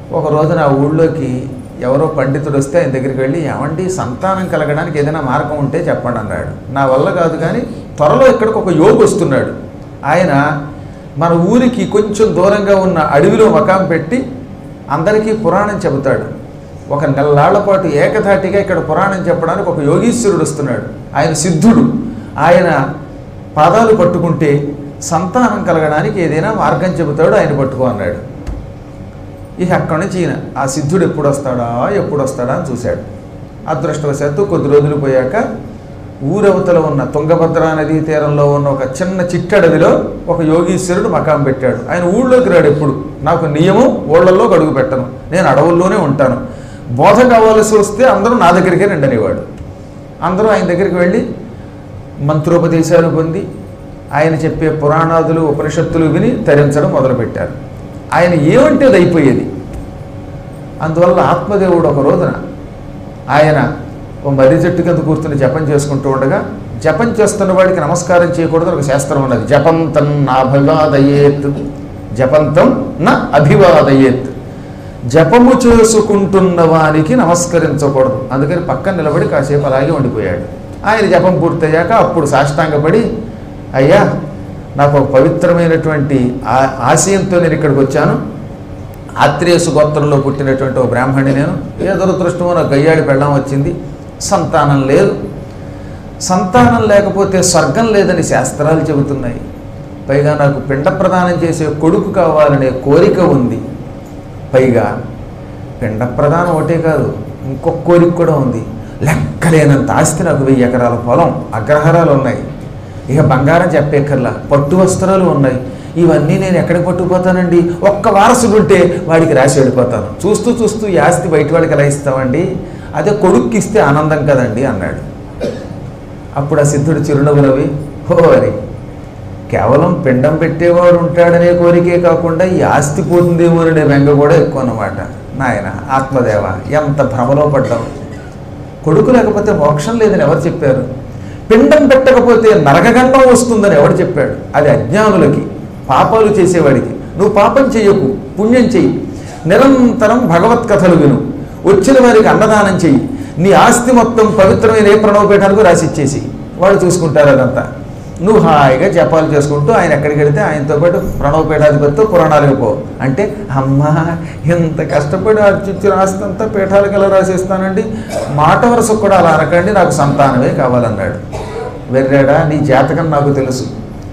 ఒక రోజున ఆ ఊళ్ళోకి ఎవరో పండితుడు వస్తే ఆయన దగ్గరికి వెళ్ళి ఏమండి సంతానం కలగడానికి ఏదైనా మార్గం ఉంటే చెప్పండి అన్నాడు నా వల్ల కాదు కానీ త్వరలో ఇక్కడికి ఒక యోగి వస్తున్నాడు ఆయన మన ఊరికి కొంచెం దూరంగా ఉన్న అడవిలో మకాం పెట్టి అందరికీ పురాణం చెబుతాడు ఒక నెలలాళ్ల పాటు ఏకధాటిగా ఇక్కడ పురాణం చెప్పడానికి ఒక యోగీశ్వరుడు వస్తున్నాడు ఆయన సిద్ధుడు ఆయన పాదాలు పట్టుకుంటే సంతానం కలగడానికి ఏదైనా మార్గం చెబుతాడు ఆయన పట్టుకో అన్నాడు ఇక అక్కడి నుంచి ఈయన ఆ సిద్ధుడు ఎప్పుడు వస్తాడా ఎప్పుడు వస్తాడా అని చూశాడు అదృష్టవశాత్తు కొద్ది రోజులు పోయాక ఊరవతల ఉన్న తుంగభద్ర నదీ తీరంలో ఉన్న ఒక చిన్న చిట్టడవిలో ఒక యోగీశ్వరుడు మకాం పెట్టాడు ఆయన ఊళ్ళోకి రాడు ఎప్పుడు నాకు నియమం ఊళ్ళల్లో గడుగు పెట్టను నేను అడవుల్లోనే ఉంటాను బోధ కావాల్సి వస్తే అందరూ నా దగ్గరికే రండి అనేవాడు అందరూ ఆయన దగ్గరికి వెళ్ళి మంత్రోపదేశాలు పొంది ఆయన చెప్పే పురాణాదులు ఉపనిషత్తులు విని తరించడం మొదలుపెట్టారు ఆయన ఏమంటే అది అయిపోయేది అందువల్ల ఆత్మదేవుడు ఒక రోజున ఆయన ఓ మర్రి చెట్టు కింద కూర్చుని జపం చేసుకుంటూ ఉండగా జపం చేస్తున్న వాడికి నమస్కారం చేయకూడదు ఒక శాస్త్రం ఉన్నది జపంతం అభివాదయేత్ జపంతం నా అభివాదయేత్ జపము చేసుకుంటున్న వానికి నమస్కరించకూడదు అందుకని పక్కన నిలబడి కాసేపు అలాగే ఉండిపోయాడు ఆయన జపం పూర్తయ్యాక అప్పుడు సాష్టాంగపడి అయ్యా నాకు ఒక పవిత్రమైనటువంటి ఆ- ఆశయంతో నేను ఇక్కడికి వచ్చాను ఆత్రేయసు గోత్రంలో పుట్టినటువంటి ఒక బ్రాహ్మణి నేను ఏ దురదృష్టమో నాకు గయ్యాడి పెళ్ళం వచ్చింది సంతానం లేదు సంతానం లేకపోతే స్వర్గం లేదని శాస్త్రాలు చెబుతున్నాయి పైగా నాకు పిండ ప్రదానం చేసే కొడుకు కావాలనే కోరిక ఉంది పైగా పిండ ప్రదానం ఒకటే కాదు ఇంకొక కోరిక కూడా ఉంది లెక్కలేనంత ఆస్తి నాకు వెయ్యి ఎకరాల పొలం అగ్రహారాలు ఉన్నాయి ఇక బంగారం చెప్పేకర్లా పట్టు వస్త్రాలు ఉన్నాయి ఇవన్నీ నేను ఎక్కడికి పట్టుకుపోతానండి ఒక్క వారసుడు ఉంటే వాడికి రాసి వెళ్ళిపోతాను చూస్తూ చూస్తూ ఈ ఆస్తి బయట వాడికి ఎలా ఇస్తామండి అదే కొడుక్కి ఇస్తే ఆనందం కదండి అన్నాడు అప్పుడు ఆ సిద్ధుడు చిరునవ్వు నవ్వి హో అని కేవలం పిండం పెట్టేవాడు ఉంటాడనే కోరికే కాకుండా ఈ ఆస్తి పోతుందేమోననే బెంగ కూడా ఎక్కువ అన్నమాట నాయన ఆత్మదేవ ఎంత భ్రమలో పడ్డావు కొడుకు లేకపోతే మోక్షం లేదని ఎవరు చెప్పారు పిండం పెట్టకపోతే నరకగండం వస్తుందని ఎవడు చెప్పాడు అది అజ్ఞానులకి పాపాలు చేసేవాడికి నువ్వు పాపం చెయ్యకు పుణ్యం చెయ్యి నిరంతరం భగవత్ కథలు విను వచ్చిన వారికి అన్నదానం చెయ్యి నీ ఆస్తి మొత్తం పవిత్రమైన ఏ ప్రణవపీఠానికి రాసిచ్చేసి వాళ్ళు చూసుకుంటారు అదంతా నువ్వు హాయిగా జపాలు చేసుకుంటూ ఆయన ఎక్కడికి వెళితే ఆయనతో పాటు ప్రణవపీఠాధిపతితో పురాణాలకు పో అంటే అమ్మా ఎంత కష్టపడి అర్చించిన ఆస్తి అంతా పీఠాలకు ఎలా రాసేస్తానండి మాట వరుసకు కూడా అలా అనకండి నాకు సంతానమే కావాలన్నాడు వెర్రాడా నీ జాతకం నాకు తెలుసు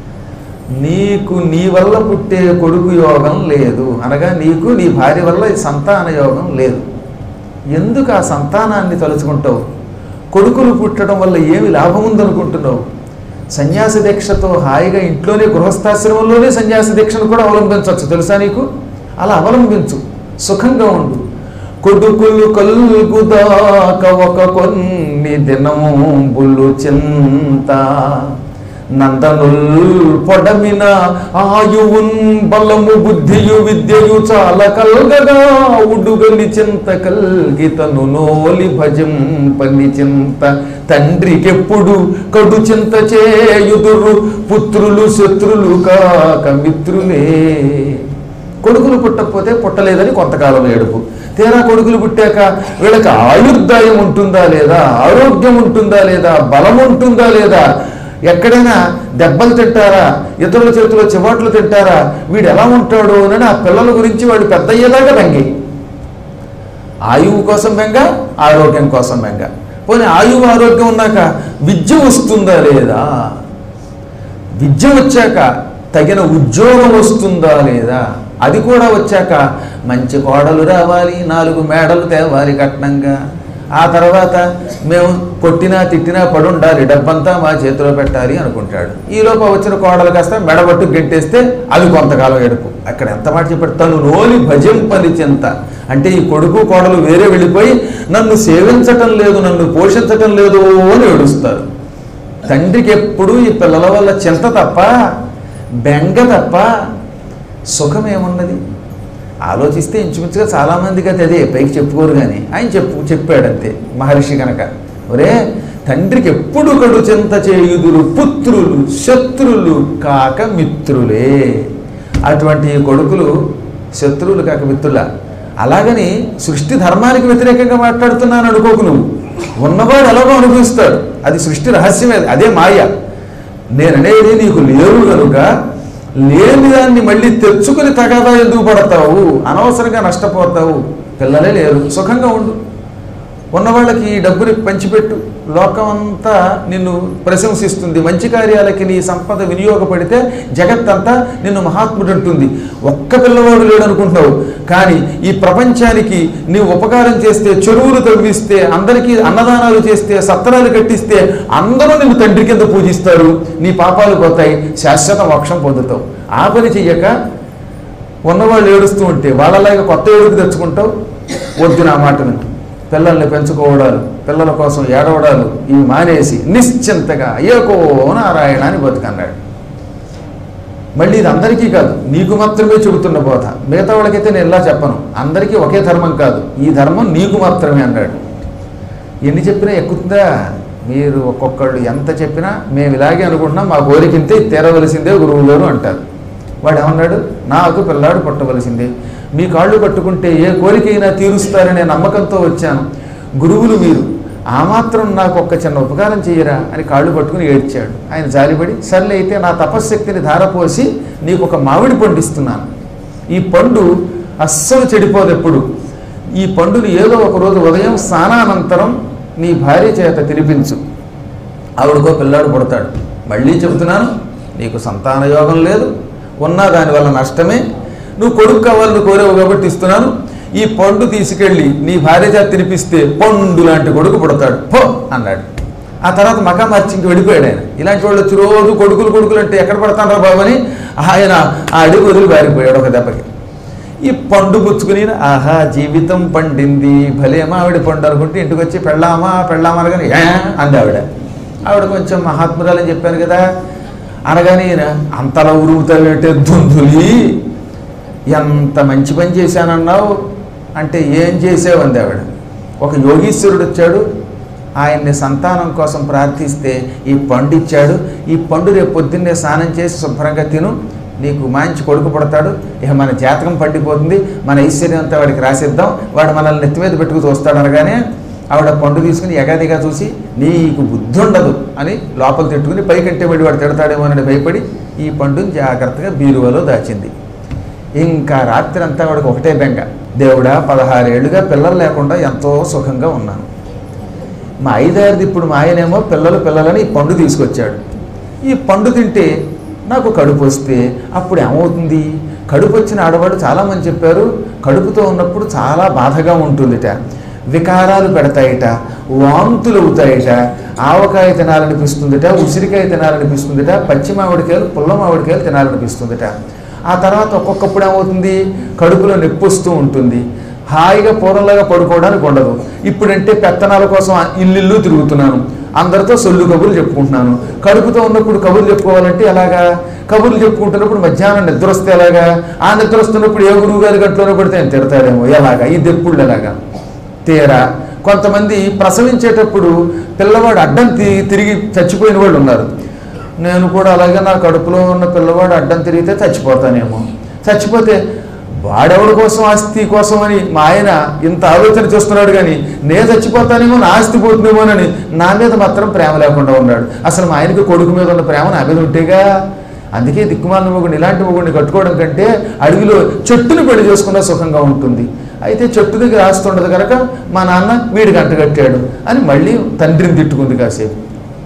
నీకు నీ వల్ల పుట్టే కొడుకు యోగం లేదు అనగా నీకు నీ భార్య వల్ల ఈ సంతాన యోగం లేదు ఎందుకు ఆ సంతానాన్ని తలుచుకుంటావు కొడుకులు పుట్టడం వల్ల ఏమి లాభం ఉందనుకుంటున్నావు సన్యాసి దీక్షతో హాయిగా ఇంట్లోనే గృహస్థాశ్రమంలోనే సన్యాసి దీక్షను కూడా అవలంబించవచ్చు తెలుసా నీకు అలా అవలంబించు సుఖంగా ఉండు కొడుకులు కలుగుదాక ఒక కొన్ని దినములు చింత నందనుల్ పొడమిన ఆయువున్ బలము బుద్ధియు విద్యయు చాలా కల్గగా ఉడుగలి చింత కల్గితను నోలి భజింపని చింత తండ్రికెప్పుడు కడు చింత చేయుదురు పుత్రులు శత్రులు కాక మిత్రులే కొడుకులు పుట్టకపోతే పుట్టలేదని కొంతకాలం ఏడుపు తీరా కొడుకులు పుట్టాక వీళ్ళకి ఆయుర్దాయం ఉంటుందా లేదా ఆరోగ్యం ఉంటుందా లేదా బలం ఉంటుందా లేదా ఎక్కడైనా దెబ్బలు తింటారా ఇతరుల చేతిలో చివాట్లు తింటారా వీడు ఎలా ఉంటాడు అని ఆ పిల్లల గురించి వాడు పెద్ద అయ్యేదాకా బెంగి ఆయువు కోసం బెంగ ఆరోగ్యం కోసం బెంగ పోనీ ఆయువు ఆరోగ్యం ఉన్నాక విద్య వస్తుందా లేదా విద్య వచ్చాక తగిన ఉద్యోగం వస్తుందా లేదా అది కూడా వచ్చాక మంచి కోడలు రావాలి నాలుగు మేడలు తేవాలి కట్నంగా ఆ తర్వాత మేము కొట్టినా తిట్టినా పడుండాలి డబ్బంతా మా చేతిలో పెట్టాలి అనుకుంటాడు ఈలోపు వచ్చిన కోడలు కాస్త మెడబట్టు గెట్టేస్తే అది కొంతకాలం ఎడుపు అక్కడ ఎంత మాట చెప్పాడు తను నోలి భజింపని చింత అంటే ఈ కొడుకు కోడలు వేరే వెళ్ళిపోయి నన్ను సేవించటం లేదు నన్ను పోషించటం లేదు అని ఏడుస్తారు తండ్రికి ఎప్పుడు ఈ పిల్లల వల్ల చింత తప్ప బెంగ తప్ప సుఖం ఏమున్నది ఆలోచిస్తే ఇంచుమించుగా చాలామందికి అది అదే పైకి చెప్పుకోరు కానీ ఆయన చెప్పు చెప్పాడు అంతే మహర్షి కనుక ఒరే తండ్రికి ఎప్పుడు కడు చింత చేయుదురు పుత్రులు శత్రులు కాక మిత్రులే అటువంటి ఈ కొడుకులు శత్రువులు కాక మిత్రుల అలాగని సృష్టి ధర్మానికి వ్యతిరేకంగా మాట్లాడుతున్నాను అనుకోకు నువ్వు ఉన్నవాడు ఎలాగో అనుభవిస్తాడు అది సృష్టి రహస్యమే అదే మాయ నేననేది నీకు లేరు కనుక లేని దాన్ని మళ్ళీ తెచ్చుకుని తగదా ఎందుకు పడతావు అనవసరంగా నష్టపోతావు పిల్లలే లేరు సుఖంగా ఉండు ఉన్నవాళ్ళకి ఈ డబ్బుని పంచిపెట్టు లోకం అంతా నిన్ను ప్రశంసిస్తుంది మంచి కార్యాలకి నీ సంపద వినియోగపడితే జగత్తంతా నిన్ను మహాత్ముడు అంటుంది ఒక్క పిల్లవాడు లేడు అనుకుంటున్నావు కానీ ఈ ప్రపంచానికి నీవు ఉపకారం చేస్తే చెరువులు తవ్విస్తే అందరికీ అన్నదానాలు చేస్తే సత్రాలు కట్టిస్తే అందరూ నిన్ను తండ్రి కింద పూజిస్తారు నీ పాపాలు పోతాయి శాశ్వత మోక్షం పొందుతావు ఆ పని చెయ్యక ఉన్నవాళ్ళు ఏడుస్తూ ఉంటే వాళ్ళలాగా కొత్త ఏడుపు తెచ్చుకుంటావు వద్దు నా మాట విను పిల్లల్ని పెంచుకోవడాలు పిల్లల కోసం ఏడవడాలు ఇవి మానేసి నిశ్చింతగా ఏకో నారాయణ అని బతుకన్నాడు మళ్ళీ ఇది అందరికీ కాదు నీకు మాత్రమే చెబుతున్న బోధ మిగతా వాళ్ళకైతే నేను ఇలా చెప్పను అందరికీ ఒకే ధర్మం కాదు ఈ ధర్మం నీకు మాత్రమే అన్నాడు ఎన్ని చెప్పినా ఎక్కుతుందా మీరు ఒక్కొక్కళ్ళు ఎంత చెప్పినా మేము ఇలాగే అనుకుంటున్నాం మా కోరికింతే తీరవలసిందే గురువు గారు అంటారు వాడు ఏమన్నాడు నాకు పిల్లాడు పుట్టవలసిందే మీ కాళ్ళు పట్టుకుంటే ఏ కోరికైనా తీరుస్తారనే నమ్మకంతో వచ్చాను గురువులు మీరు ఆ మాత్రం నాకు ఒక్క చిన్న ఉపకారం చేయరా అని కాళ్ళు పట్టుకుని ఏడ్చాడు ఆయన జాలిపడి సర్లే అయితే నా తపశ్శక్తిని ధారపోసి నీకు ఒక మామిడి పండు ఇస్తున్నాను ఈ పండు అస్సలు చెడిపోదు ఎప్పుడు ఈ పండుని ఏదో ఒక రోజు ఉదయం స్నానానంతరం నీ భార్య చేత తినిపించు ఆవిడకో పిల్లాడు పుడతాడు మళ్ళీ చెబుతున్నాను నీకు సంతాన యోగం లేదు ఉన్నా దానివల్ల నష్టమే నువ్వు కొడుకు కావాలని కోరేవు కాబట్టి ఇస్తున్నాను ఈ పండు తీసుకెళ్ళి నీ భార్య చేత తినిపిస్తే పండు లాంటి కొడుకు పుడతాడు పో అన్నాడు ఆ తర్వాత మకా మార్చి ఇంక వెళ్ళిపోయాడు ఆయన ఇలాంటి వాళ్ళు వచ్చి రోజు కొడుకులు కొడుకులు అంటే ఎక్కడ పడతానరా బాబు అని ఆయన ఆ అడుగు వదిలి పారిపోయాడు ఒక దెబ్బకి ఈ పండు పుచ్చుకుని ఆహా జీవితం పండింది భలే మావిడి పండు అనుకుంటే ఇంటికి వచ్చి పెళ్ళామా పెళ్ళామా అనగానే "ఏ" అంది ఆవిడ ఆవిడ కొంచెం మహాత్మురాలని చెప్పాను కదా అనగానే ఈయన అంతలా ఉరుగుతావేంటే దుందులి ఎంత మంచి పని చేశానన్నావు అంటే ఏం చేసావు అంది ఆవిడ ఒక యోగీశ్వరుడు వచ్చాడు ఆయన్ని సంతానం కోసం ప్రార్థిస్తే ఈ పండు ఇచ్చాడు ఈ పండు రేపు పొద్దున్నే స్నానం చేసి శుభ్రంగా తిను నీకు మంచి కొడుకు పుడతాడు ఇక మన జాతకం పండిపోతుంది మన ఐశ్వర్యం అంతా వాడికి రాసిద్దాం వాడు మనల్ని నెత్తి మీద పెట్టుకు చూస్తాడు అనగానే ఆవిడ పండు తీసుకుని ఎగాదిగా చూసి నీకు బుద్ధి ఉండదు అని లోపల తిట్టుకుని పైకంటే పడి వాడు తిడతాడేమోనని భయపడి ఈ పండుని జాగ్రత్తగా బీరువాలో దాచింది ఇంకా రాత్రి అంతా వాడికి ఒకటే బెంగ దేవుడా పదహారేళ్లుగా పిల్లలు లేకుండా ఎంతో సుఖంగా ఉన్నాను మా ఐదారిది ఇప్పుడు మా ఆయనేమో పిల్లలు పిల్లలని ఈ పండు తీసుకొచ్చాడు ఈ పండు తింటే నాకు కడుపు వస్తే అప్పుడు ఏమవుతుంది కడుపు వచ్చిన ఆడవాళ్ళు చాలామంది చెప్పారు కడుపుతో ఉన్నప్పుడు చాలా బాధగా ఉంటుందిట వికారాలు పెడతాయిట వాంతులు అవుతాయిట ఆవకాయ తినాలనిపిస్తుందిట ఉసిరికాయ తినాలనిపిస్తుందిట పచ్చి మామిడికాయలు పుల్ల మామిడికాయలు తినాలనిపిస్తుందిట ఆ తర్వాత ఒక్కొక్కప్పుడు ఏమవుతుంది కడుపులో నొప్పి వస్తూ ఉంటుంది హాయిగా పూర్వంలాగా పడుకోవడానికి ఉండదు ఇప్పుడంటే పెత్తనాల కోసం ఇల్లు తిరుగుతున్నాను అందరితో సొల్లు కబుర్లు చెప్పుకుంటున్నాను కడుపుతో ఉన్నప్పుడు కబుర్లు చెప్పుకోవాలంటే ఎలాగా కబుర్లు చెప్పుకుంటున్నప్పుడు మధ్యాహ్నం నిద్ర వస్తే ఎలాగా ఆ నిద్ర వస్తున్నప్పుడు ఏ గురువు గారి గంటలోనే పడితే ఆయన తిడతాడేమో ఎలాగా ఈ దెప్పుడు ఎలాగా తీరా కొంతమంది ప్రసవించేటప్పుడు పిల్లవాడు అడ్డం తి- తిరిగి చచ్చిపోయిన వాళ్ళు ఉన్నారు నేను కూడా అలాగే నా కడుపులో ఉన్న పిల్లవాడు అడ్డం తిరిగితే చచ్చిపోతానేమో చచ్చిపోతే వాడెవడి కోసం ఆస్తి కోసం అని మా ఆయన ఇంత ఆలోచన చేస్తున్నాడు కానీ నేను చచ్చిపోతానేమో నా ఆస్తి పోతుందేమోనని నా మీద మాత్రం ప్రేమ లేకుండా ఉన్నాడు అసలు మా ఆయనకి కొడుకు మీద ఉన్న ప్రేమ నా మీద ఉంటేగా అందుకే దిక్కుమాలిన మొగుడిని ఇలాంటి మొగుడిని కట్టుకోవడం కంటే అడవిలో చెట్టుని పెళ్లి చేసుకున్న సుఖంగా ఉంటుంది అయితే చెట్టు దగ్గర ఆస్తి ఉండదు కనుక మా నాన్న వీడి గంట కట్టాడు అని మళ్ళీ తండ్రిని తిట్టుకుంది కాసేపు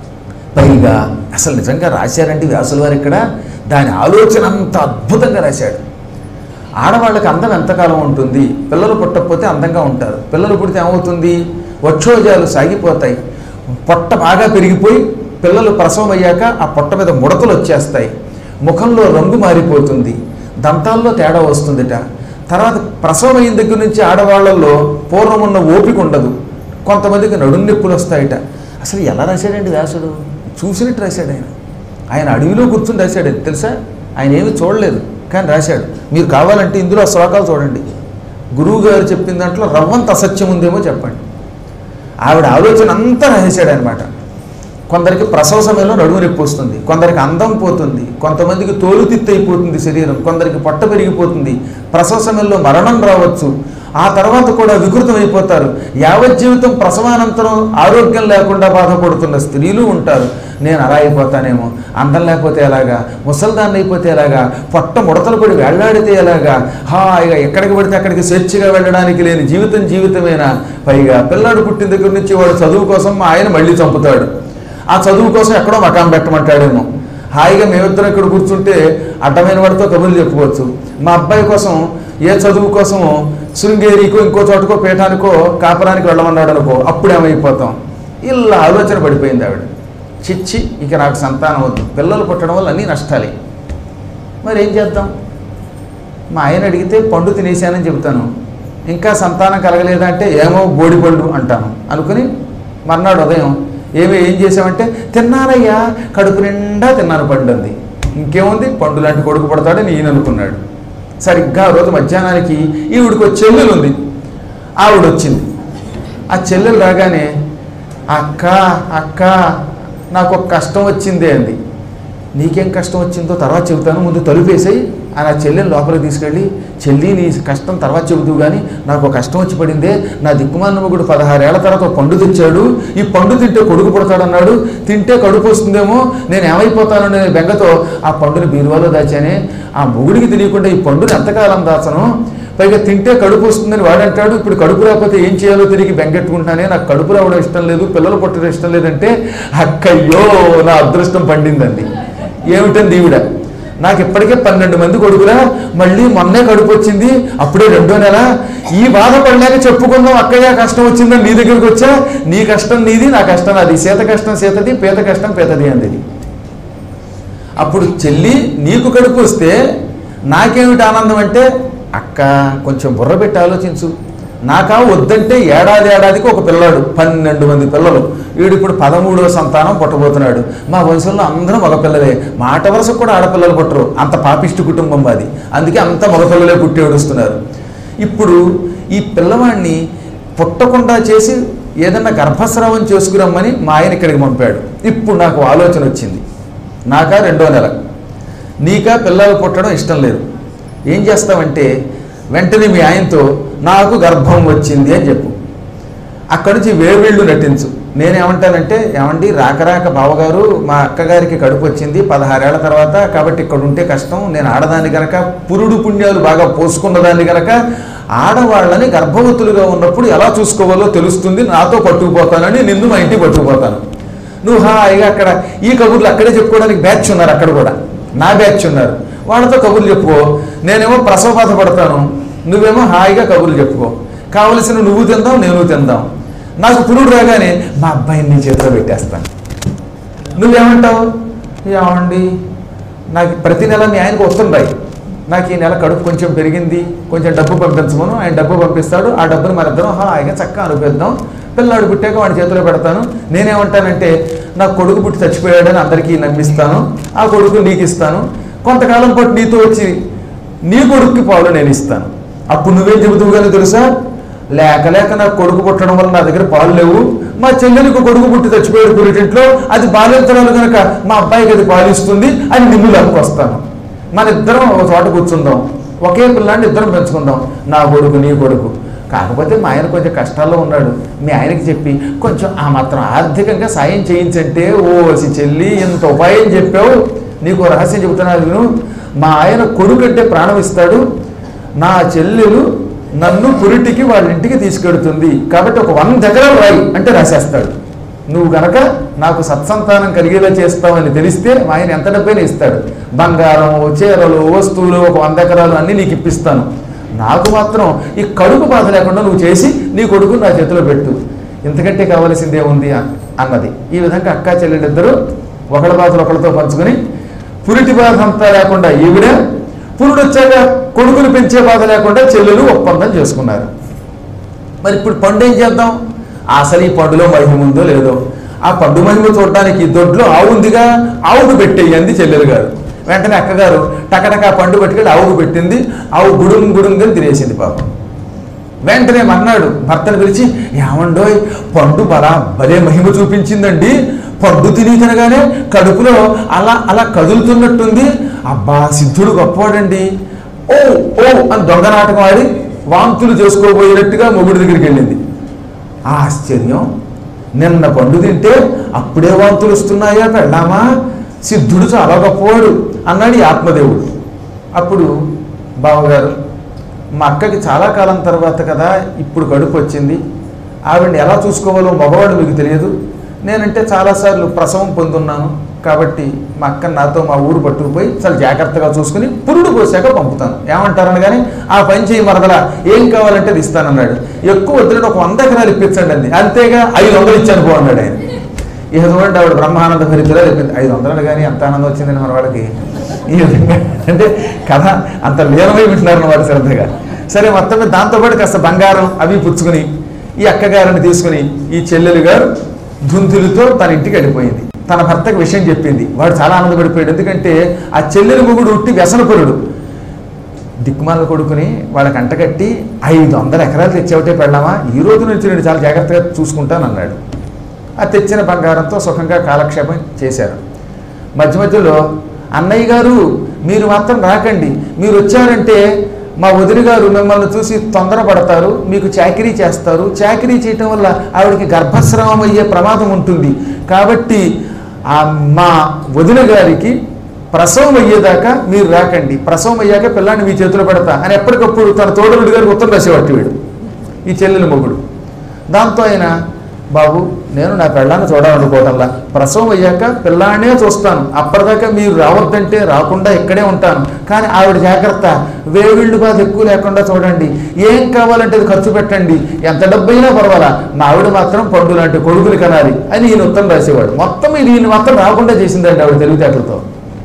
పైగా అసలు నిజంగా రాశారంటే వ్యాసుల వారు ఇక్కడ దాని ఆలోచన అంత అద్భుతంగా రాశాడు ఆడవాళ్ళకి అందం ఎంతకాలం ఉంటుంది పిల్లలు పుట్టకపోతే అందంగా ఉంటారు పిల్లలు పుడితే ఏమవుతుంది వక్షోజాలు సాగిపోతాయి పొట్ట బాగా పెరిగిపోయి పిల్లలు ప్రసవం అయ్యాక ఆ పొట్ట మీద ముడతలు వచ్చేస్తాయి ముఖంలో రంగు మారిపోతుంది దంతాల్లో తేడా వస్తుందిట తర్వాత ప్రసవం అయిన దగ్గర నుంచి ఆడవాళ్ళల్లో పూర్వం ఉన్న ఓపిక ఉండదు కొంతమందికి నడుం నొప్పులు వస్తాయట అసలు ఎలా రాశాడండి వ్యాసుడు చూసినట్టు రాశాడు ఆయన ఆయన అడవిలో కూర్చుని రాశాడు అది తెలుసా ఆయన ఏమీ చూడలేదు కానీ రాశాడు మీరు కావాలంటే ఇందులో ఆ శ్లోకాలు చూడండి గురువు గారు చెప్పిన దాంట్లో రవ్వంత అసత్యం ఉందేమో చెప్పండి ఆవిడ ఆలోచన అంతా రాసేశాడు అనమాట కొందరికి ప్రసవ సమయంలో నడుము నొప్పి వస్తుంది కొందరికి అందం పోతుంది కొంతమందికి తోలు తిత్తి అయిపోతుంది శరీరం కొందరికి పొట్ట పెరిగిపోతుంది ప్రసవ సమయంలో మరణం రావచ్చు ఆ తర్వాత కూడా వికృతం అయిపోతారు యావత్ జీవితం ప్రసవానంతరం ఆరోగ్యం లేకుండా బాధపడుతున్న స్త్రీలు ఉంటారు నేను అలా అయిపోతానేమో అందం లేకపోతే ఎలాగా ముసల్దాన్ని అయిపోతే ఎలాగా పొట్ట ముడతలు పడి వెళ్ళాడితే ఎలాగా హాయిగా ఎక్కడికి పడితే అక్కడికి స్వేచ్ఛగా వెళ్ళడానికి లేని జీవితం జీవితమేనా పైగా పిల్లాడు పుట్టిన దగ్గర నుంచి వాడు చదువు కోసం మా ఆయన మళ్ళీ చంపుతాడు ఆ చదువు కోసం ఎక్కడో మకాం పెట్టమంటాడేమో హాయిగా మేమిద్దరం ఇక్కడ కూర్చుంటే అడ్డమైన వాడితో కబుర్లు చెప్పుకోవచ్చు మా అబ్బాయి కోసం ఏ చదువు కోసమో శృంగేరికో ఇంకో చోటకో పీఠానికో కాపురానికి వెళ్ళమన్నాడు అనుకో అప్పుడు ఏమైపోతాం ఇలా ఆలోచన పడిపోయింది ఆవిడ చిచ్చి ఇక నాకు సంతానం వద్దు పిల్లలు పుట్టడం వల్ల అన్నీ నష్టాలే మరి ఏం చేద్దాం మా ఆయన అడిగితే పండు తినేసానని చెబుతాను ఇంకా సంతానం కలగలేదా అంటే ఏమో బోడి పండు అంటాను అనుకుని మర్నాడు ఉదయం ఏమి ఏం చేసామంటే తిన్నానయ్యా కడుపు నిండా తిన్నాను పండు అంది ఇంకేముంది పండు లాంటి కొడుకు పడతాడని ఈయన అనుకున్నాడు సరిగ్గా ఆ రోజు మధ్యాహ్నానికి ఈవిడికి ఒక చెల్లెలు ఉంది ఆవిడ వచ్చింది ఆ చెల్లెలు రాగానే అక్క అక్క నాకు ఒక కష్టం వచ్చిందే అంది నీకేం కష్టం వచ్చిందో తర్వాత చెబుతాను ముందు తలుపేసాయి అని ఆ చెల్లెని లోపలికి తీసుకెళ్ళి చెల్లి నీ కష్టం తర్వాత చెబుతావు కానీ నాకు ఒక కష్టం వచ్చి పడిందే నా దిక్కుమాలిన మొగుడు పదహారేళ్ల తర్వాత ఒక పండు తెచ్చాడు ఈ పండు తింటే కొడుకు పుడతాడన్నాడు తింటే కడుపు వస్తుందేమో నేను ఏమైపోతాననే బెంగతో ఆ పండుని బీరువాలో దాచానే ఆ మొగుడికి తెలియకుండా ఈ పండుని ఎంతకాలం దాచను పైగా తింటే కడుపు వస్తుందని వాడంటాడు ఇప్పుడు కడుపు రాకపోతే ఏం చేయాలో తిరిగి బెంగెట్టుకుంటానే నాకు కడుపు రావడం ఇష్టం లేదు పిల్లలు పుట్టడం ఇష్టం లేదంటే అక్కయ్యో నా అదృష్టం పండిందండి ఏమిటంది ఈవిడ నాకు ఇప్పటికే పన్నెండు మంది కొడుకులా మళ్ళీ మొన్నే కడుపు వచ్చింది అప్పుడే రెండో నెల ఈ బాధ పడలేక చెప్పుకుందాం అక్కయ్య కష్టం వచ్చిందని నీ దగ్గరికి వచ్చా నీ కష్టం నీది నా కష్టం నాది సీత కష్టం సీతది పేద కష్టం పేదది అంది అప్పుడు చెల్లి నీకు కడుపు వస్తే నాకేమిటి ఆనందం అంటే అక్క కొంచెం బుర్ర పెట్టి ఆలోచించు నాకా వద్దంటే ఏడాది ఏడాదికి ఒక పిల్లాడు పన్నెండు మంది పిల్లలు వీడు ఇప్పుడు పదమూడవ సంతానం పుట్టబోతున్నాడు మా వంశంలో అందరూ మగపిల్లలే మాట వరుసకు కూడా ఆడపిల్లలు పుట్టరు అంత పాపిష్టి కుటుంబం మాది అందుకే అంత మగపిల్లలే పుట్టి ఏడుస్తున్నారు ఇప్పుడు ఈ పిల్లవాడిని పుట్టకుండా చేసి ఏదన్నా గర్భస్రావం చేసుకురమ్మని మా ఆయన ఇక్కడికి పంపాడు ఇప్పుడు నాకు ఆలోచన వచ్చింది నాకా రెండో నెల నీకా పిల్లలు పుట్టడం ఇష్టం లేదు ఏం చేస్తావంటే వెంటనే మీ ఆయనతో నాకు గర్భం వచ్చింది అని చెప్పు అక్కడి నుంచి వేవిళ్ళు నటించు నేనేమంటానంటే ఏమండి రాక రాక బావగారు మా అక్కగారికి కడుపు వచ్చింది పదహారేళ్ల తర్వాత కాబట్టి ఇక్కడ ఉంటే కష్టం నేను ఆడదాన్ని గనక పురుడు పుణ్యాలు బాగా పోసుకున్నదాన్ని గనక ఆడవాళ్ళని గర్భవతులుగా ఉన్నప్పుడు ఎలా చూసుకోవాలో తెలుస్తుంది నాతో పట్టుకుపోతానని నిన్ను మా ఇంటికి పట్టుకుపోతాను నువ్వు హాయిగా అక్కడ ఈ కబుర్లు అక్కడే చెప్పుకోవడానికి బ్యాచ్ ఉన్నారు అక్కడ కూడా నా బ్యాచ్ ఉన్నారు వాళ్ళతో కబుర్లు చెప్పుకో నేనేమో ప్రసవ బాధ పడతాను నువ్వేమో హాయిగా కబుర్లు చెప్పుకో కావలసిన నువ్వు తిందాం నేను తిందాం నాకు పురుడు రాగానే మా అబ్బాయిని నీ చేతిలో పెట్టేస్తాను నువ్వేమంటావు ఏమండి నాకు ప్రతి నెల మీ ఆయనకు వస్తుంటాయి నాకు ఈ నెల కడుపు కొంచెం పెరిగింది కొంచెం డబ్బు పంపించమను ఆయన డబ్బు పంపిస్తాడు ఆ డబ్బుని మన ఇద్దరం హాయిగా చక్కగా అనుపిద్దాం పిల్లాడు పుట్టాక వాడి చేతిలో పెడతాను నేనేమంటానంటే నా కొడుకు పుట్టి చచ్చిపోయాడని అందరికీ నమ్మిస్తాను ఆ కొడుకు నీకు ఇస్తాను కొంతకాలం పాటు నీతో వచ్చి నీ కొడుక్కి పాలు నేను ఇస్తాను అప్పుడు నువ్వేం చెబుతావు కానీ తెలుసా లేక లేక నాకు కొడుకు పుట్టడం వల్ల నా దగ్గర పాలు లేవు మా చెల్లెలకు కొడుకు పుట్టి చచ్చిపోయాడు పురిటింట్లో అది బాల్యంతరాలు కనుక మా అబ్బాయికి అది పాలిస్తుంది అని నిన్ను వస్తాను మన ఇద్దరం ఒక చోట కూర్చుందాం ఒకే పిల్లాన్ని ఇద్దరం పెంచుకుందాం నా కొడుకు నీ కొడుకు కాకపోతే మా ఆయన కొంచెం కష్టాల్లో ఉన్నాడు మీ ఆయనకి చెప్పి కొంచెం ఆ మాత్రం ఆర్థికంగా సాయం చేయించంటే ఓసి చెల్లి ఇంత ఉపాయం చెప్పావు నీకు ఓ రహస్యం చెబుతున్నాను విను మా ఆయన కొడుకు అంటే ప్రాణం ఇస్తాడు నా చెల్లెలు నన్ను పురిటికి వాళ్ళ ఇంటికి తీసుకెడుతుంది కాబట్టి ఒక వంద ఎకరాలు రాయి అంటే రాసేస్తాడు నువ్వు గనక నాకు సత్సంతానం కలిగేలా చేస్తావని తెలిస్తే మా ఆయన ఎంత డబ్బైనా ఇస్తాడు బంగారం చీరలు వస్తువులు ఒక వంద ఎకరాలు అన్నీ నీకు ఇప్పిస్తాను నాకు మాత్రం ఈ కడుపు బాధ లేకుండా నువ్వు చేసి నీ కొడుకు నా చేతిలో పెట్టు ఇంతకంటే కావలసిందే ఉంది అన్నది ఈ విధంగా అక్కా చెల్లెలిద్దరూ ఒకళ్ళ బాధలు ఒకళ్ళతో పంచుకొని పురిటి బాధ అంతా లేకుండా ఈవిడ పురుడు వచ్చాక కొడుకులు పెంచే బాధ లేకుండా చెల్లెలు ఒప్పందం చేసుకున్నారు మరి ఇప్పుడు పండు ఏం చేద్దాం అసలు ఈ పండులో మహిమ ఉందో లేదో ఆ పండు మహిమ చూడడానికి దొడ్లో ఆవు ఉందిగా ఆవుకు పెట్టేయంది చెల్లెలు గారు వెంటనే అక్కగారు టకటక ఆ పండు పట్టుకెళ్ళి ఆవుకు పెట్టింది ఆవు గుడుం గుడుంగని తినేసింది పాపం వెంటనే మన్నాడు భర్తను పిలిచి ఏమండోయ్ పండు బలా భలే మహిమ చూపించిందండి పండు తిని తినగానే కడుపులో అలా అలా కదులుతున్నట్టుంది అబ్బా సిద్ధుడు గొప్పవాడండి ఓ ఓ అని దొంగ నాటకం ఆడి వాంతులు చేసుకోబోయినట్టుగా మొగుడి దగ్గరికి వెళ్ళింది ఆశ్చర్యం నిన్న పండు తింటే అప్పుడే వాంతులు వస్తున్నాయా పెళ్ళామా సిద్ధుడు చాలా గొప్పవాడు అన్నాడు ఈ ఆత్మదేవుడు అప్పుడు బావగారు మా అక్కకి చాలా కాలం తర్వాత కదా ఇప్పుడు కడుపు వచ్చింది ఆవిడని ఎలా చూసుకోవాలో మగవాడు మీకు తెలియదు నేనంటే చాలాసార్లు ప్రసవం పొందున్నాను కాబట్టి మా అక్క నాతో మా ఊరు పట్టుకుపోయి చాలా జాగ్రత్తగా చూసుకుని పురుడు పోసాక పంపుతాను ఏమంటారని కానీ ఆ పని చేయి మరదలా ఏం కావాలంటే అది ఇస్తానన్నాడు ఎక్కువ వద్దులంటే ఒక వంద ఎకరాలు ఇప్పించండి అంది అంతేగా ఐదు వందలు ఇచ్చాను పో అన్నాడు ఆయన ఇక చూడండి ఆవిడ బ్రహ్మానంద భరితులా చెప్పింది ఐదు వందలు కానీ ఎంత ఆనందం వచ్చిందని మన వాళ్ళకి ఈ విధంగా అంటే కథ అంత లీనమై వింటున్నారు అన్నమాట శ్రద్ధగా సరే మొత్తం మీద దాంతోపాటు కాస్త బంగారం అవి పుచ్చుకుని ఈ అక్కగారిని తీసుకుని ఈ చెల్లెలు గారు ధుంతులతో తన ఇంటికి వెళ్ళిపోయింది తన భర్తకు విషయం చెప్పింది వాడు చాలా ఆనందపడిపోయాడు ఎందుకంటే ఆ చెల్లెలు మొగుడు ఉట్టి వ్యసనపరుడు దిక్కుమాల కొడుకుని వాళ్ళకి అంటగట్టి ఐదు వందల ఎకరాలు తెచ్చేవటే పెళ్ళామా ఈ రోజు నుంచి నేను చాలా జాగ్రత్తగా చూసుకుంటాను అన్నాడు ఆ తెచ్చిన బంగారంతో సుఖంగా కాలక్షేపం చేశారు మధ్య మధ్యలో అన్నయ్య గారు మీరు మాత్రం రాకండి మీరు వచ్చారంటే మా వదిలి గారు మిమ్మల్ని చూసి తొందరపడతారు మీకు చాకరీ చేస్తారు చాకరీ చేయటం వల్ల ఆవిడకి గర్భస్రావం అయ్యే ప్రమాదం ఉంటుంది కాబట్టి ఆ మా వదిన గారికి ప్రసవం అయ్యేదాకా మీరు రాకండి ప్రసవం అయ్యాక పిల్లాన్ని మీ చేతిలో పెడతా అని ఎప్పటికప్పుడు తన తోడలుడి గారికి ఉత్తరం రాసేవాటి వీడు ఈ చెల్లెల మొగుడు దాంతో ఆయన బాబు నేను నా పెళ్ళాన్ని చూడాలనుకోవటంలా ప్రసవం అయ్యాక పిల్లానే చూస్తాను అప్పటిదాకా మీరు రావద్దంటే రాకుండా ఇక్కడే ఉంటాను కానీ ఆవిడ జాగ్రత్త వేవిళ్ళు బాధ ఎక్కువ లేకుండా చూడండి ఏం కావాలంటే అది ఖర్చు పెట్టండి ఎంత డబ్బైనా పర్వాలా నా ఆవిడ మాత్రం పండు లాంటి కొడుకులు కనాలి అని ఈయన ఉత్తరం రాసేవాడు మొత్తం ఇది ఈయన మాత్రం రాకుండా చేసిందండి ఆవిడ తెలివితేటలతో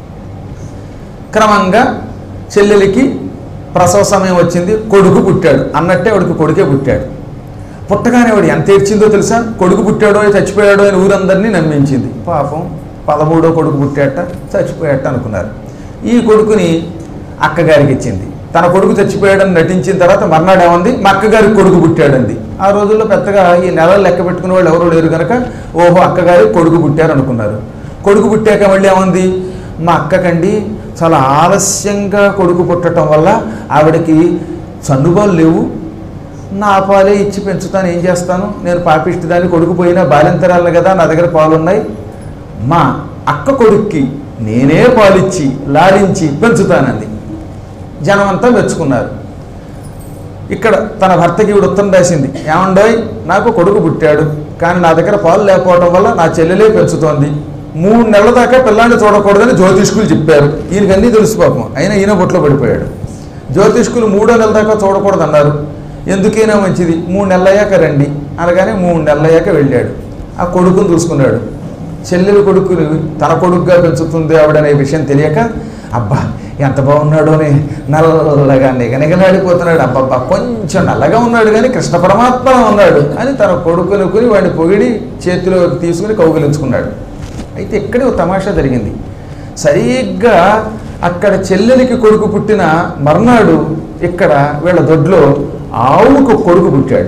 క్రమంగా చెల్లెలికి ప్రసవ సమయం వచ్చింది కొడుకు పుట్టాడు అన్నట్టే వాడికి కొడుకే పుట్టాడు పుట్టగానే వాడు ఎంత ఏడ్చిందో తెలుసా కొడుకు పుట్టాడో చచ్చిపోయాడో అని ఊరందరినీ నమ్మించింది పాపం పదమూడో కొడుకు పుట్టాట చచ్చిపోయాట అనుకున్నారు ఈ కొడుకుని అక్కగారికి ఇచ్చింది తన కొడుకు చచ్చిపోయాడని నటించిన తర్వాత మర్నాడు ఏమంది మా అక్కగారికి కొడుకు పుట్టాడంది ఆ రోజుల్లో పెద్దగా ఈ నెలలు లెక్క పెట్టుకునే వాళ్ళు ఎవరు లేరు కనుక ఓహో అక్కగారికి కొడుకు పుట్టారు అనుకున్నారు కొడుకు పుట్టాక మళ్ళీ ఏమంది మా అక్కకండి చాలా ఆలస్యంగా కొడుకు పుట్టడం వల్ల ఆవిడకి చన్నుబాలు లేవు నా పాలే ఇచ్చి పెంచుతాను ఏం చేస్తాను నేను పాపిష్టి దాన్ని కొడుకు పోయినా బాలింతరాలను కదా నా దగ్గర పాలు ఉన్నాయి మా అక్క కొడుక్కి నేనే పాలిచ్చి లాడించి పెంచుతానంది జనమంతా మెచ్చుకున్నారు ఇక్కడ తన భర్తకి ఈవిడ ఉత్తరం రాసింది ఏమండోయ్ నాకు కొడుకు పుట్టాడు కానీ నా దగ్గర పాలు లేకపోవడం వల్ల నా చెల్లెలే పెంచుతోంది మూడు నెలల దాకా పిల్లాన్ని చూడకూడదని జ్యోతిష్కులు చెప్పారు ఈయనకి అన్నీ తెలుసు పాపం అయినా ఈయన బొట్లో పడిపోయాడు జ్యోతిష్కులు మూడో నెల దాకా చూడకూడదు అన్నారు ఎందుకైనా మంచిది మూడు నెలలయ్యాక రండి అనగానే మూడు నెలలయ్యాక వెళ్ళాడు ఆ కొడుకుని చూసుకున్నాడు చెల్లెలు కొడుకుని తన కొడుకుగా పెంచుతుంది ఆవిడనే విషయం తెలియక అబ్బా ఎంత బాగున్నాడోని నల్లగా నిగనిగలాడిపోతున్నాడు అబ్బబ్బా కొంచెం నల్లగా ఉన్నాడు కానీ కృష్ణ పరమాత్మ ఉన్నాడు అని తన కొడుకుని కొని వాడిని పొగిడి చేతిలోకి తీసుకుని కౌగిలించుకున్నాడు అయితే ఇక్కడే ఒక తమాషా జరిగింది సరిగ్గా అక్కడ చెల్లెలికి కొడుకు పుట్టిన మర్నాడు ఇక్కడ వీళ్ళ దొడ్లో ఆవుకు కొడుకు పుట్టాడు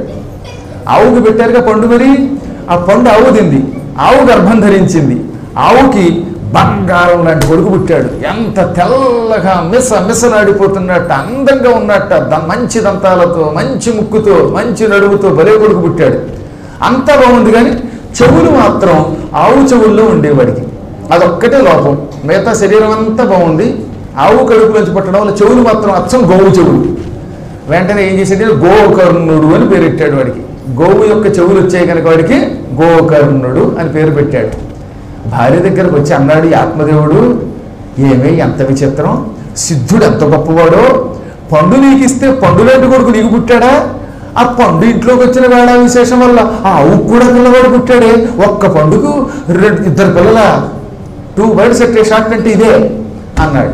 ఆవుకు పెట్టారుగా పండు మరి ఆ పండు ఆవు తింది ఆవు గర్భం ధరించింది ఆవుకి బంగారం లాంటి కొడుకు పుట్టాడు ఎంత తెల్లగా మిస మిసలాడిపోతున్నట్టు అందంగా ఉన్నట్ట ద- మంచి దంతాలతో మంచి ముక్కుతో మంచి నడుముతో భలే కొడుకు పుట్టాడు అంతా బాగుంది కానీ చెవులు మాత్రం ఆవు చెవుల్లో ఉండేవాడికి అదొక్కటే లోపం మిగతా శరీరం అంతా బాగుంది ఆవు కడుపులోంచి పట్టడం వల్ల చెవులు మాత్రం అచ్చం గోవు చెవులు వెంటనే ఏం చేసేది గోకర్ణుడు అని పేరు పెట్టాడు వాడికి గోవు యొక్క చెవులు వచ్చాయి కనుక వాడికి గోకర్ణుడు అని పేరు పెట్టాడు భార్య దగ్గరకు వచ్చి అన్నాడు ఈ ఆత్మదేవుడు ఏమే ఎంత విచిత్రం సిద్ధుడు ఎంత గొప్పవాడో పండు నీకు ఇస్తే పండులాంటి కొడుకు నీకు పుట్టాడా ఆ పండు ఇంట్లోకి వచ్చిన వేళ విశేషం వల్ల ఆ ఆవు కూడా పిల్లవాడు పుట్టాడే ఒక్క పండుకు రెండు ఇద్దరు పిల్లల టూ బర్డ్స్ ఎట్ షాట్ అంటే ఇదే అన్నాడు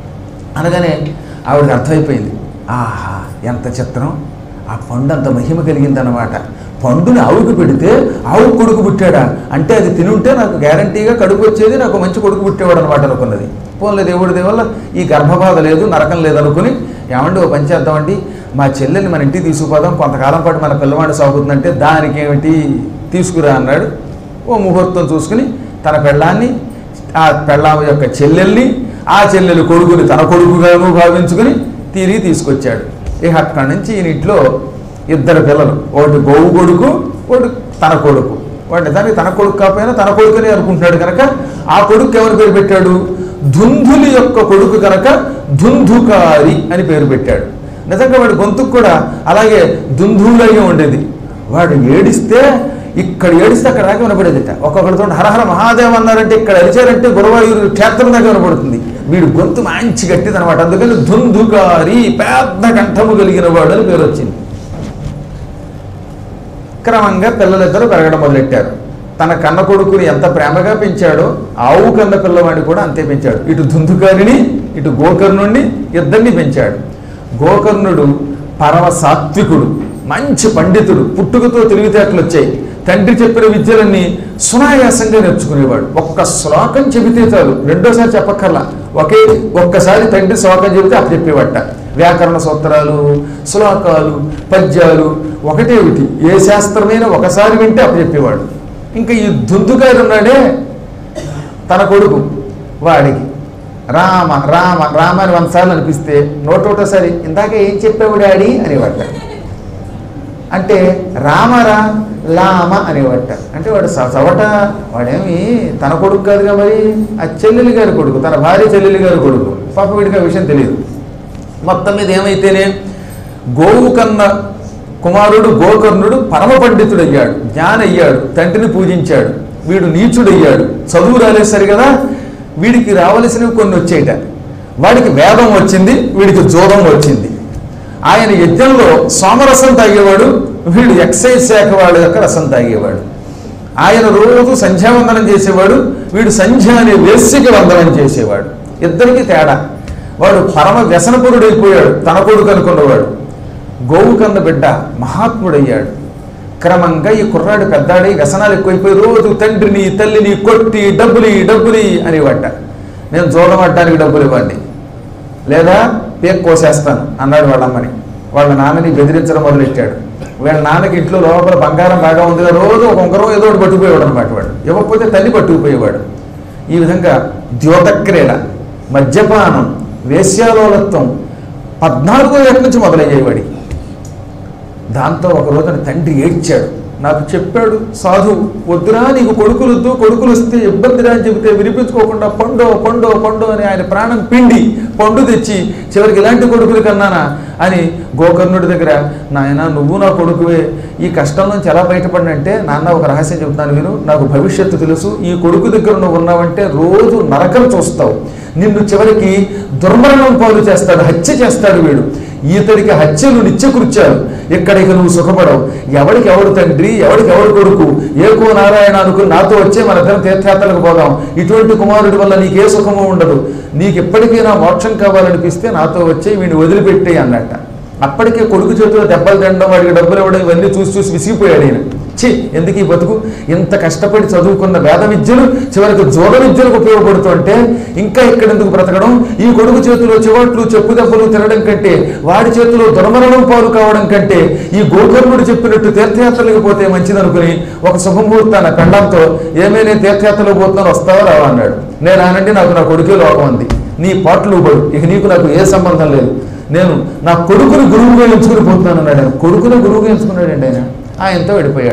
అనగానే ఆవిడకి అర్థమైపోయింది ఆహా ఎంత చిత్రం ఆ పండు అంత మహిమ కలిగిందనమాట పండుని ఆవుకు పెడితే ఆవు కొడుకు పుట్టాడా అంటే అది తినుంటే నాకు గ్యారంటీగా కడుపు వచ్చేది నాకు మంచి కొడుకు పుట్టేవాడు అనమాట అనుకున్నది పోన్లే దేవుడి దేవల్ల ఈ గర్భబాధ లేదు నరకం లేదు అనుకుని ఏమండి ఓ పని చేద్దామండి మా చెల్లెల్ని మన ఇంటికి తీసుకుపోదాం కొంతకాలం పాటు మన పిల్లవాడు సాగుతుందంటే దానికి ఏమిటి తీసుకురా అన్నాడు ఓ ముహూర్తం చూసుకుని తన పెళ్ళాన్ని ఆ పెళ్ళాం యొక్క చెల్లెల్ని ఆ చెల్లెలు కొడుకుని తన కొడుకుగాను భావించుకుని తిరిగి తీసుకొచ్చాడు ఇక అక్కడి నుంచి ఈయన ఇంట్లో ఇద్దరు పిల్లలు ఒకటి గోవు కొడుకు ఒకటి తన కొడుకు వాడిని దానికి తన కొడుకు కాకపోయినా తన కొడుకునే అనుకుంటున్నాడు కనుక ఆ కొడుకు ఎవరి పేరు పెట్టాడు ధుంధులి యొక్క కొడుకు కనుక ధుంధుకారి అని పేరు పెట్టాడు నిజంగా వాడి గొంతుకు కూడా అలాగే దుంధులయ్యి ఉండేది వాడు ఏడిస్తే ఇక్కడ ఏడిస్తే అక్కడ దాకా వినపడేదిట ఒక్కొక్కరితో హరహర మహాదేవ్ అన్నారంటే ఇక్కడ అరిచారంటే గురవాయూరు క్షేత్రం దాకా వినపడుతుంది వీడు గొంతు మంచి గట్టిది అనమాట అందుకని ధుంధుకారి పెద్ద కంఠము కలిగిన వాడు అని పేరు వచ్చింది క్రమంగా పిల్లలిద్దరూ పెరగడం మొదలెట్టారు తన కన్న కొడుకుని ఎంత ప్రేమగా పెంచాడో ఆవు కన్న పిల్లవాడిని కూడా అంతే పెంచాడు ఇటు ధుంధుకారిని ఇటు గోకర్ణుడిని ఇద్దరిని పెంచాడు గోకర్ణుడు పరమ సాత్వికుడు మంచి పండితుడు పుట్టుకతో తెలివితేటలు వచ్చాయి తండ్రి చెప్పిన విద్యలన్నీ సునాయాసంగా నేర్చుకునేవాడు ఒక్క శ్లోకం చెబితే చాలు రెండోసారి చెప్పక్కర్లా ఒకే ఒక్కసారి తండ్రి శ్లోకం చెబితే అప్పుడు చెప్పేవాట వ్యాకరణ సూత్రాలు శ్లోకాలు పద్యాలు ఒకటేమిటి ఏ శాస్త్రమైనా ఒకసారి వింటే అప్పుడు చెప్పేవాడు ఇంకా ఈ దుందుగారు ఉన్నాడే తన కొడుకు వాడికి రామ రామ రామ అని వంద సార్లు అనిపిస్తే నోటోటోసారి ఇందాక ఏం చెప్పావు డాడీ అనేవాట అంటే రామరా లామ అనేవాట అంటే వాడు స- చవట వాడేమి తన కొడుకు కాదుగా మరి ఆ చెల్లెలి గారి కొడుకు తన భార్య చెల్లెలి గారి కొడుకు పాప వీడికి ఆ విషయం తెలియదు మొత్తం మీద ఏమైతేనే గోవు కన్న కుమారుడు గోకర్ణుడు పరమ పండితుడయ్యాడు జ్ఞానయ్యాడు తండ్రిని పూజించాడు వీడు నీచుడయ్యాడు చదువు రాలేదు సరి కదా వీడికి రావలసినవి కొన్ని వచ్చేట వాడికి వేదం వచ్చింది వీడికి జోదం వచ్చింది ఆయన యజ్ఞంలో సోమరసం తాగేవాడు వీడు ఎక్సైజ్ శాఖ వాళ్ళ యొక్క రసం తాగేవాడు ఆయన రోజు సంధ్యావందనం చేసేవాడు వీడు సంధ్య అనే వేశ్యకి వందనం చేసేవాడు ఇద్దరికి తేడా వాడు పరమ వ్యసనపురుడైపోయాడు తన కొడుకు అనుకున్నవాడు గోవు కన్న బిడ్డ మహాత్ముడయ్యాడు క్రమంగా ఈ కుర్రాడు పెద్దాడి వ్యసనాలు ఎక్కువైపోయి రోజు తండ్రిని తల్లిని కొట్టి డబ్బులి డబ్బులి అనేవాట నేను చూడమడ్డానికి డబ్బులు ఇవ్వండి లేదా పేక్ కోసేస్తాను అన్నాడు వాళ్ళ అమ్మని వాళ్ళ నాన్నని బెదిరించడం మొదలెట్టాడు వీళ్ళ నాన్నకి ఇంట్లో లోపల బంగారం బాగా ఉందిగా రోజు ఒక ఉంగరం ఏదో ఒకటి పట్టుకుపోయేవాడు అనమాట వాడు ఇవ్వకపోతే తల్లి పట్టుకుపోయేవాడు ఈ విధంగా ద్యోతక్రీడ మద్యపానం వేశ్యాలోలత్వం పద్నాలుగో ఏట నుంచి మొదలయ్యాయి వాడికి దాంతో ఒక రోజున తండ్రి ఏడ్చాడు నాకు చెప్పాడు సాధు వద్దురా నీకు కొడుకులు వద్దు కొడుకులు వస్తే ఇబ్బందిరా అని చెబితే వినిపించుకోకుండా పండో పండో పండో అని ఆయన ప్రాణం పిండి పండు తెచ్చి చివరికి ఇలాంటి కొడుకులు కన్నానా అని గోకర్ణుడి దగ్గర నాయన నువ్వు నా కొడుకువే ఈ కష్టం నుంచి ఎలా బయటపడినంటే నాన్న ఒక రహస్యం చెబుతున్నాను విను నాకు భవిష్యత్తు తెలుసు ఈ కొడుకు దగ్గర నువ్వు ఉన్నావంటే రోజు నరకం చూస్తావు నిన్ను చివరికి దుర్మరణం పాలు చేస్తాడు హత్య చేస్తాడు వీడు ఇతడికి హత్యలు నిత్యకృత్యాలు ఇక్కడ ఇక నువ్వు సుఖపడవు ఎవడికి ఎవడు తండ్రి ఎవడికి ఎవడు కొడుకు ఏకో నారాయణ అనుకుని నాతో వచ్చే మన ఇద్దరం తీర్థయాత్రలకు పోదాం ఇటువంటి కుమారుడి వల్ల నీకే సుఖము ఉండదు నీకు ఎప్పటికైనా మోక్షం కావాలనిపిస్తే నాతో వచ్చే వీడిని వదిలిపెట్టేయి అన్నట్ట అప్పటికే కొడుకు చేతిలో దెబ్బలు తినడం వాడికి డబ్బులు ఇవ్వడం ఇవన్నీ చూసి చూసి విసిగిపోయాడు ఈయన ఛీ ఎందుకు ఈ బతుకు ఇంత కష్టపడి చదువుకున్న వేద విద్యలు చివరికి జోగ విద్యలకు ఉపయోగపడుతుంటే ఇంకా ఇక్కడ ఎందుకు బ్రతకడం ఈ కొడుకు చేతిలో చివట్లు చెప్పు దెబ్బలు తినడం కంటే వాడి చేతిలో దుర్మరణం పాలు కావడం కంటే ఈ గోకర్ణుడు చెప్పినట్టు తీర్థయాత్రలకు పోతే మంచిదనుకుని ఒక శుభముహూర్తాన పెండంతో ఏమైనా తీర్థయాత్రలకు పోతున్నాను వస్తావా రావా అన్నాడు నేను ఆనండి నాకు నా కొడుకే లోకం ఉంది నీ పాటలు పడు ఇక నీకు నాకు ఏ సంబంధం లేదు నేను నా కొడుకుని గురువుగా ఎంచుకుని పోతున్నాను అన్నాడు ఆయన కొడుకుని గురువుగా ఎంచుకున్నాడండి ఆయన ఆయనతో వెళ్ళిపోయాడు